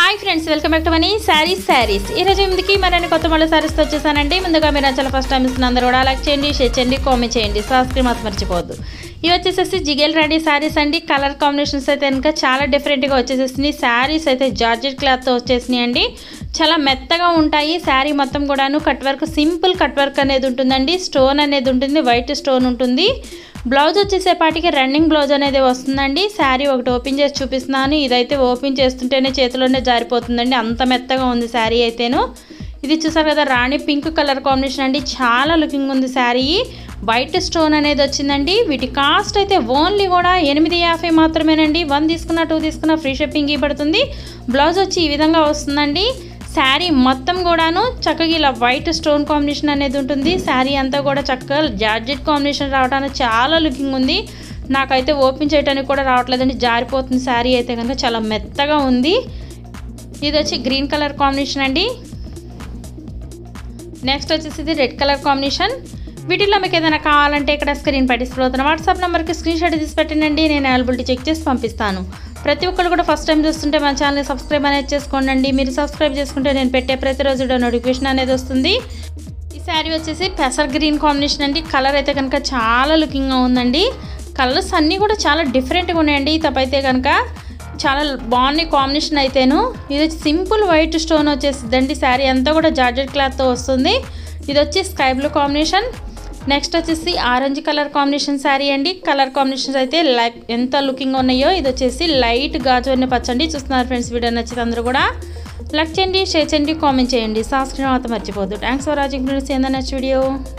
hi friends welcome back to money saris saris ఈరోజు ఎనిమిదికి మరిన్ని కొత్త మళ్ళీ శారీస్తో వచ్చేసానండి ముందుగా మీరు చాలా ఫస్ట్ టైం ఇస్తున్న అందరూ కూడా లైక్ చేయండి షేర్ చేయండి కామెంట్ చేయండి సబ్స్క్రైబ్ మాత్రం మర్చిపోవద్దు ఇవి వచ్చేసేసి జిగేల్ రెడీ శారీస్ అండి కలర్ కాంబినేషన్స్ అయితే కనుక చాలా డిఫరెంట్గా వచ్చేసేసినాయి శారీస్ అయితే జార్జెట్ క్లాత్తో వచ్చేసినాయి అండి చాలా మెత్తగా ఉంటాయి శారీ మొత్తం కూడాను cut work simple cut work అనేది ఉంటుందండి స్టోన్ అనేది ఉంటుంది వైట్ స్టోన్ ఉంటుంది బ్లౌజ్ వచ్చేసేపాటికి రన్నింగ్ బ్లౌజ్ అనేది వస్తుందండి శారీ ఒకటి ఓపెన్ చేసి చూపిస్తున్నాను ఇదైతే ఓపెన్ చేస్తుంటేనే చేతిలోనే జారిపోతుందండి అంత మెత్తగా ఉంది శారీ అయితేను ఇది చూసారు కదా రాణి పింక్ కలర్ కాంబినేషన్ అండి చాలా లుకింగ్ ఉంది శారీ వైట్ స్టోన్ అనేది వచ్చిందండి వీటి కాస్ట్ అయితే ఓన్లీ కూడా ఎనిమిది యాభై మాత్రమేనండి వన్ తీసుకున్న టూ తీసుకున్న ఫ్రీ షిప్పింగ్ ఇవ్వబడుతుంది బ్లౌజ్ వచ్చి ఈ విధంగా వస్తుందండి శారీ మొత్తం కూడాను చక్కగా ఇలా వైట్ స్టోన్ కాంబినేషన్ అనేది ఉంటుంది శారీ అంతా కూడా చక్కగా జార్జెట్ కాంబినేషన్ రావడానికి చాలా లుకింగ్ ఉంది నాకైతే ఓపెన్ చేయడానికి కూడా రావట్లేదండి జారిపోతుంది శారీ అయితే కనుక చాలా మెత్తగా ఉంది ఇది వచ్చి గ్రీన్ కలర్ కాంబినేషన్ అండి నెక్స్ట్ వచ్చేసి ఇది రెడ్ కలర్ కాంబినేషన్ వీటిలో మీకు ఏదైనా కావాలంటే ఇక్కడ స్క్రీన్ పట్టిస్తున్న వాట్సాప్ నెంబర్కి స్క్రీన్ షాట్ తీసి పెట్టండి నేను అవైలబిలిటీ చెక్ చేసి పంపిస్తాను ప్రతి ఒక్కరు కూడా ఫస్ట్ టైం చూస్తుంటే మన ఛానల్ని సబ్స్క్రైబ్ అనేది చేసుకోండి మీరు సబ్స్క్రైబ్ చేసుకుంటే నేను పెట్టే ప్రతిరోజు కూడా నోటిఫికేషన్ అనేది వస్తుంది ఈ శారీ వచ్చేసి పెసర్ గ్రీన్ కాంబినేషన్ అండి కలర్ అయితే కనుక చాలా లుకింగ్గా ఉందండి కలర్స్ అన్నీ కూడా చాలా డిఫరెంట్గా ఉన్నాయండి తప్పైతే కనుక చాలా బాగున్నాయి కాంబినేషన్ అయితేను ఇది వచ్చి సింపుల్ వైట్ స్టోన్ వచ్చేసిందండి శారీ అంతా కూడా జార్జెట్ క్లాత్తో వస్తుంది ఇది వచ్చి స్కై బ్లూ కాంబినేషన్ నెక్స్ట్ వచ్చేసి ఆరెంజ్ కలర్ కాంబినేషన్ శారీ అండి కలర్ కాంబినేషన్స్ అయితే లైక్ ఎంత లుకింగ్ ఉన్నాయో ఇది వచ్చేసి లైట్ గాజు అనే పచ్చండి చూస్తున్నారు ఫ్రెండ్స్ వీడియో నచ్చితే అందరూ కూడా లైక్ చేయండి షేర్ చేయండి కామెంట్ చేయండి సబ్స్క్రైబ్ మాత్రం మర్చిపోద్దు థ్యాంక్స్ ఫర్ వాచింగ్ ఫ్రెండ్స్ ఏందన్న నెక్స్ట్ వీడియో